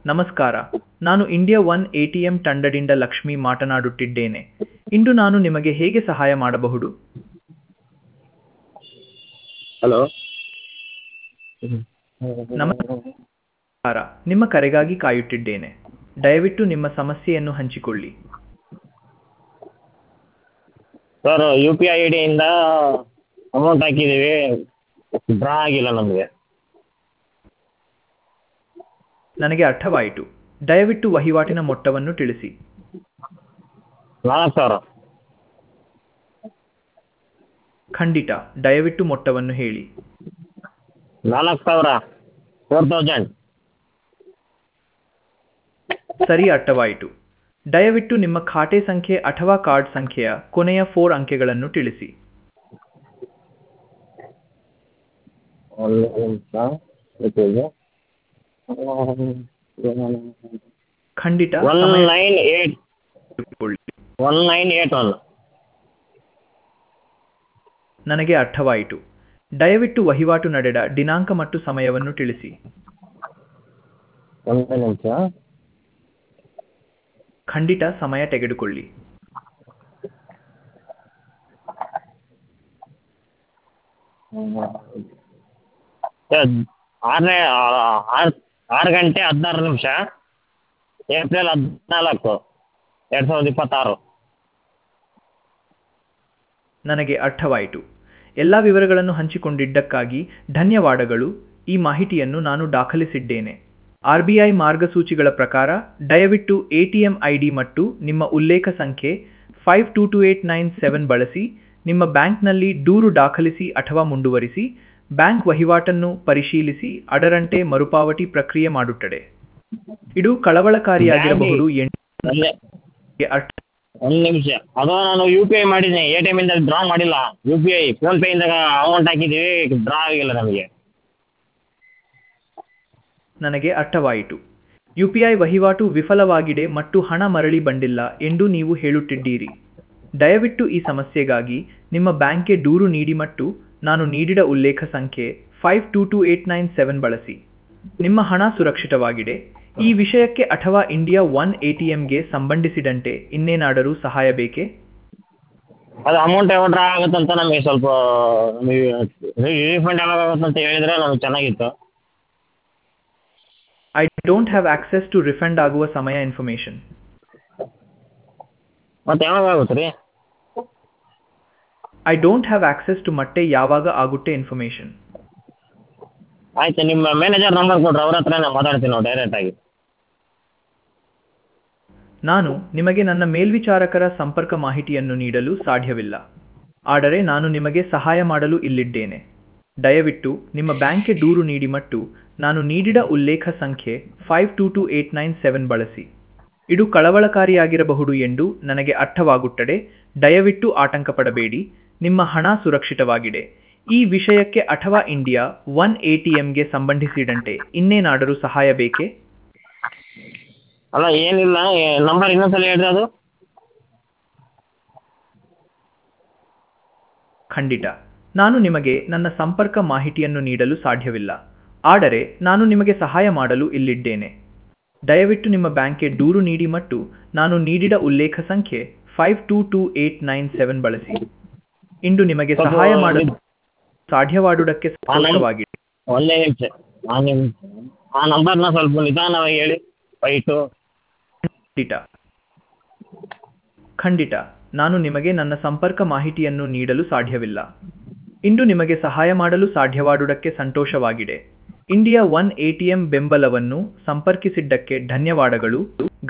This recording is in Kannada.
ನಮಸ್ಕಾರ ನಾನು ಇಂಡಿಯಾ ಒನ್ ಎಟಿಎಂ ತಂಡದಿಂದ ಲಕ್ಷ್ಮಿ ಮಾತನಾಡುತ್ತಿದ್ದೇನೆ ಇಂದು ನಾನು ನಿಮಗೆ ಹೇಗೆ ಸಹಾಯ ಮಾಡಬಹುದು ಹಲೋ ನಮಸ್ಕಾರ ನಿಮ್ಮ ಕರೆಗಾಗಿ ಕಾಯುತ್ತಿದ್ದೇನೆ ದಯವಿಟ್ಟು ನಿಮ್ಮ ಸಮಸ್ಯೆಯನ್ನು ಹಂಚಿಕೊಳ್ಳಿ ಸರ್ ಯು ಪಿ ಐ ಡಿಯಿಂದ ಅಮೌಂಟ್ ಹಾಕಿದ್ದೀವಿ ಡ್ರಾ ಆಗಿಲ್ಲ ನಮಗೆ ನನಗೆ ಅರ್ಥವಾಯಿತು ದಯವಿಟ್ಟು ವಹಿವಾಟಿನ ಮೊತ್ತವನ್ನು ತಿಳಿಸಿ ನಾಲ್ಕು ಸಾವಿರ ಖಂಡಿತ ದಯವಿಟ್ಟು ಮೊತ್ತವನ್ನು ಹೇಳಿ ನಾಲ್ಕು ಸಾವಿರ ಫೋರ್ ತೌಸಂಡ್ ಸರಿ ಅರ್ಥವಾಯಿತು ದಯವಿಟ್ಟು ನಿಮ್ಮ ಖಾತೆ ಸಂಖ್ಯೆ ಅಥವಾ ಕಾರ್ಡ್ ಸಂಖ್ಯೆಯ ಕೊನೆಯ ಫೋರ್ ಅಂಕೆಗಳನ್ನು ತಿಳಿಸಿ ಒಂದು ನಿಮಿಷ ಗೊತ್ತಿದೆ ಖಂಡಿತ ಒನ್ ಸಮಯ ನೈನ್ ಏಟ್ ತೆಗೆದುಕೊಳ್ಳಿ. ಒನ್ ನೈನ್ ಏಟ್ ಒನ್ ನನಗೆ ಅರ್ಥವಾಯಿತು ದಯವಿಟ್ಟು ವಹಿವಾಟು ನಡೆದ ದಿನಾಂಕ ಮತ್ತು ಸಮಯವನ್ನು ತಿಳಿಸಿ ಒಂದು ನಿಮಿಷ ಖಂಡಿತ ಸಮಯ ತೆಗೆದುಕೊಳ್ಳಿ ಸರ್ ಆರನೇ ಆರು ಆರು ಗಂಟೆ ಹದಿನಾರು ನಿಮಿಷ ಏಪ್ರಿಲ್ ಹದಿನಾಲ್ಕು ಎರಡು ಸಾವಿರದ ಇಪ್ಪತ್ತಾರು ನನಗೆ ಅರ್ಥವಾಯಿತು ಎಲ್ಲ ವಿವರಗಳನ್ನು ಹಂಚಿಕೊಂಡಿದ್ದಕ್ಕಾಗಿ ಧನ್ಯವಾದಗಳು ಈ ಮಾಹಿತಿಯನ್ನು ನಾನು ದಾಖಲಿಸಿದ್ದೇನೆ ಆರ್ ಬಿ ಐ ಮಾರ್ಗಸೂಚಿಗಳ ಪ್ರಕಾರ ದಯವಿಟ್ಟು A T M I D ಮತ್ತು ನಿಮ್ಮ ಉಲ್ಲೇಖ ಸಂಖ್ಯೆ five two two eight nine seven ಬಳಸಿ ನಿಮ್ಮ ಬ್ಯಾಂಕ್ನಲ್ಲಿ ದೂರು ದಾಖಲಿಸಿ ಅಥವಾ ಮುಂದುವರಿಸಿ ಬ್ಯಾಂಕ್ ವಹಿವಾಟನ್ನು ಪರಿಶೀಲಿಸಿ ಅದರಂತೆ ಮರುಪಾವತಿ ಪ್ರಕ್ರಿಯೆ ಮಾಡುತ್ತದೆ ಇದು ಕಳವಳಕಾರಿಯಾಗಿರಬಹುದು ಒಂದೇ ಎಂದು ಅರ್ಥ ಒಂದು ನಿಮಿಷ ಅದು ನಾನು ಯು ಪಿ ಐ ಮಾಡಿದ್ದೀನಿ ಎ ಟಿ ಎಮ್ಮಿಂದ ಡ್ರಾ ಮಾಡಿಲ್ಲ ಯು ಪಿ ಐ ಫೋನ್ಪೇಯಿಂದ ಅಮೌಂಟ್ ಹಾಕಿದ್ದೀವಿ ಡ್ರಾ ಆಗಿಲ್ಲ ನಮಗೆ ನನಗೆ ಅರ್ಥವಾಯಿತು ಯುಪಿಐ ವಹಿವಾಟು ವಿಫಲವಾಗಿದೆ ಮತ್ತು ಹಣ ಮರಳಿ ಬಂದಿಲ್ಲ ಎಂದು ನೀವು ಹೇಳುತ್ತಿದ್ದೀರಿ ದಯವಿಟ್ಟು ಈ ಸಮಸ್ಯೆಗಾಗಿ ನಿಮ್ಮ ಬ್ಯಾಂಕ್ಗೆ ದೂರು ನೀಡಿ ಮತ್ತು ನಾನು ನೀಡಿದ ಉಲ್ಲೇಖ ಸಂಖ್ಯೆ five two two eight nine seven ಬಳಸಿ ನಿಮ್ಮ ಹಣ ಸುರಕ್ಷಿತವಾಗಿದೆ ಈ ವಿಷಯಕ್ಕೆ ಅಥವಾ ಇಂಡಿಯಾ ಒನ್ ಎಟಿಎಂಗೆ ಸಂಬಂಧಿಸಿದಂತೆ ಇನ್ನೇನಾದರೂ ಸಹಾಯ ಬೇಕೇ ಅದು ಅಮೌಂಟ್ ಯಾವಾಗ ಡ್ರಾ ಆಗುತ್ತಂತ ನಮಗೆ ಸ್ವಲ್ಪ ರೀಫಂಡ್ ಯಾವಾಗ ಆಗುತ್ತೆ ಅಂತ ಹೇಳಿದರೆ ನಮ್ಗೆ ಚೆನ್ನಾಗಿತ್ತು I don't have access to refund ಆಗುವ ಸಮಯ ಇನ್ಫಾರ್ಮೇಷನ್ ಮತ್ತೆ ಯಾವಾಗ ಆಗುತ್ತೆ ರೀ I don't have access to ಮತ್ತೆ ಯಾವಾಗ ಆಗುತ್ತೆ ಇನ್ಫಾರ್ಮೇಷನ್ ಆಯ್ತು ನಿಮ್ಮ ಮ್ಯಾನೇಜರ್ ನಂಬರ್ ಕೊಡ್ರಿ ಅವ್ರ ಹತ್ರನೇ ಮಾತಾಡ್ತೀನಿ ನಾವು ಡೈರೆಕ್ಟಾಗಿ ನಾನು ನಿಮಗೆ ನನ್ನ ಮೇಲ್ವಿಚಾರಕರ ಸಂಪರ್ಕ ಮಾಹಿತಿಯನ್ನು ನೀಡಲು ಸಾಧ್ಯವಿಲ್ಲ ಆದರೆ ನಾನು ನಿಮಗೆ ಸಹಾಯ ಮಾಡಲು ಇಲ್ಲಿದ್ದೇನೆ ದಯವಿಟ್ಟು ನಿಮ್ಮ ಬ್ಯಾಂಕ್ಗೆ ದೂರು ನೀಡಿ ಮತ್ತು ನಾನು ನೀಡಿದ ಉಲ್ಲೇಖ ಸಂಖ್ಯೆ five two two eight nine seven ಬಳಸಿ ಇದು ಕಳವಳಕಾರಿಯಾಗಿರಬಹುದು ಎಂದು ನನಗೆ ಅರ್ಥವಾಗುತ್ತದೆ ದಯವಿಟ್ಟು ಆತಂಕ ಪಡಬೇಡಿ ನಿಮ್ಮ ಹಣ ಸುರಕ್ಷಿತವಾಗಿದೆ ಈ ವಿಷಯಕ್ಕೆ ಅಥವಾ ಇಂಡಿಯಾ ಒನ್ ಎಟಿಎಂಗೆ ಸಂಬಂಧಿಸಿದಂತೆ ಇನ್ನೇನಾದರೂ ಸಹಾಯ ಬೇಕೇ ಅಲ್ಲ ಏನಿಲ್ಲ ನಂಬರ್ ಇನ್ನೊಂದ್ಸಲ ಹೇಳ್ರಿ ಅದು ಖಂಡಿತ ನಾನು ನಿಮಗೆ ನನ್ನ ಸಂಪರ್ಕ ಮಾಹಿತಿಯನ್ನು ನೀಡಲು ಸಾಧ್ಯವಿಲ್ಲ ಆದರೆ ನಾನು ನಿಮಗೆ ಸಹಾಯ ಮಾಡಲು ಇಲ್ಲಿದ್ದೇನೆ ದಯವಿಟ್ಟು ನಿಮ್ಮ ಬ್ಯಾಂಕ್ಗೆ ದೂರು ನೀಡಿ ಮತ್ತು ನಾನು ನೀಡಿದ ಉಲ್ಲೇಖ ಸಂಖ್ಯೆ five two two eight nine seven ಬಳಸಿ ಇಂದು ನಿಮಗೆ ಸಹಾಯ ಮಾಡಲು ಸಾಧ್ಯವಾದುದಕ್ಕೆ ಸಂತೋಷವಾಗಿದೆ ಒಂದೇ ನಿಮಿಷ ಆ ನಿಮಿಷ ಆ ನಂಬರ್ನ ಸ್ವಲ್ಪ ನಿಧಾನವಾಗಿ ಹೇಳಿ ಫೈ ಟು ಖಂಡಿತ ಖಂಡಿತ ನಾನು ನಿಮಗೆ ನನ್ನ ಸಂಪರ್ಕ ಮಾಹಿತಿಯನ್ನು ನೀಡಲು ಸಾಧ್ಯವಿಲ್ಲ ಇಂದು ನಿಮಗೆ ಸಹಾಯ ಮಾಡಲು ಸಾಧ್ಯವಾದುದಕ್ಕೆ ಸಂತೋಷವಾಗಿದೆ ಇಂಡಿಯಾ ಒನ್ ಎಟಿಎಂ ಬೆಂಬಲವನ್ನು ಸಂಪರ್ಕಿಸಿದ್ದಕ್ಕೆ ಧನ್ಯವಾದಗಳು